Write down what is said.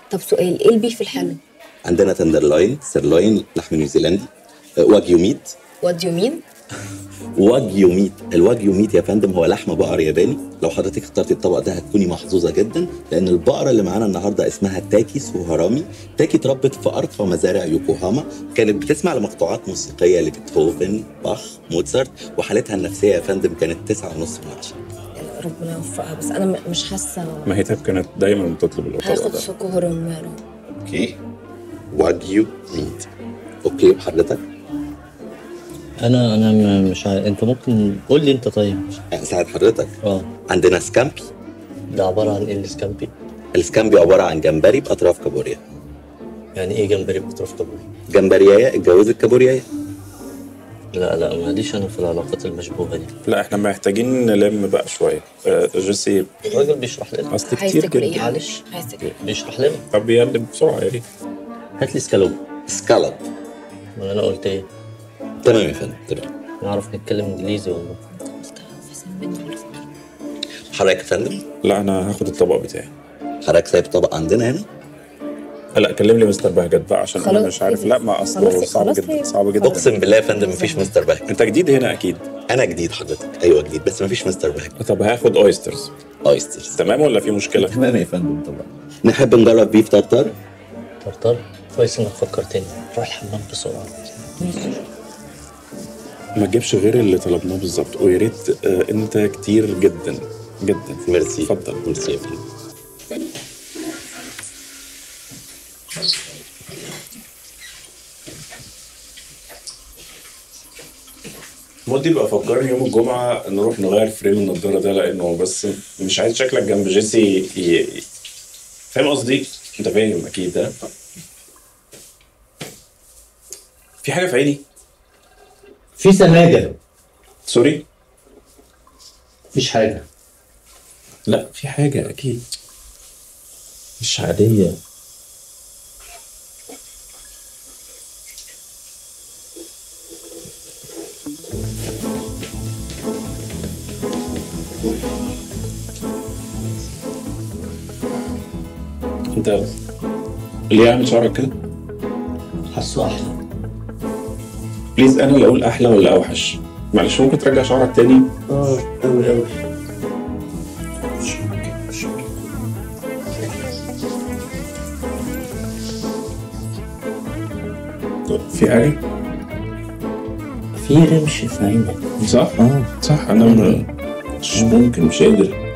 طب سؤال ايه البيف الحلو عندنا تندرلاين سيرلاين لحم نيوزيلندي آه، واجيو ميت وات يو مين واجيو ميت الواجيو ميت يا فندم هو لحم بقر ياباني لو حضرتك اخترتي الطبق ده هتكوني محظوظه جدا لان البقره اللي معانا النهارده اسمها تاكي سوهرامي تاكي اتربت في ارقى مزارع يوكوهاما كانت بتسمع لمقطوعات موسيقيه لبيتهوفن باخ موتسارت وحالتها النفسيه يا فندم كانت تسعة ونص من عشرة ربنا يوفقها بس انا م- مش حاسه ما هي تاب كانت دايما بتطلب الطبق هاخد ده سوكو روميرو اوكي واجيو ميت اوكي وحضرتك انا انا م- مش عارف انت ممكن قول لي انت طيب ساعد حضرتك اه عندنا سكامبي ده عباره عن ايه السكامبي السكامبي عباره عن جمبري باطراف كابوريا يعني ايه جمبري بطرف كابوري جمبريايه اتجوزت كابوريايه لا لا ماليش انا في العلاقات المشبوهه دي لا احنا محتاجين نلم بقى شويه آه، جيسي الراجل بيشرح لنا اصل عايز كتير تاكل ايه جدا معلش. عايز تاكل إيه؟ بيشرح لنا طب يقلب بسرعه يا ريت هات لي سكالوب سكالب ما انا قلت ايه تمام يا فندم تمام نعرف نتكلم انجليزي ولا حضرتك يا فندم لا انا هاخد الطبق بتاعي حضرتك سايب طبق عندنا هنا لا كلم لي مستر بهجت بقى عشان انا خلاص، مش عارف خلاص. لا ما اصله خلاص، صعب خلاص جدا هي- صعب جدا اقسم بالله يا فندم مفيش مستر بهجت انت جديد هنا اكيد انا جديد حضرتك ايوه جديد بس مفيش مستر بهجت طب هاخد اويسترز اويسترز تمام ولا في مشكله تمام يا فندم طبعا نحب نجرب بيف ترتر طرطر كويس انك فكرتني روح الحمام بسرعه ما تجيبش غير اللي طلبناه بالظبط ويا ريت آه، انت كتير جدا جدا ميرسي اتفضل ميرسي يا فندم مودي بقى فكرني يوم الجمعة نروح نغير فريم النضارة ده لأنه بس مش عايز شكلك جنب جيسي ي... فاهم قصدي؟ أنت فاهم أكيد ها؟ في حاجة في عيني؟ في سماجه سوري؟ مفيش حاجه لا في حاجة أكيد مش عادية انت ليه عامل شعرك كده؟ حاسه احلى بليز انا اللي اقول احلى ولا اوحش؟ معلش ممكن ترجع شعرك تاني؟ اه قوي قوي في حاجة؟ في رمش في عينك صح؟ اه صح انا م- مش ممكن مش قادر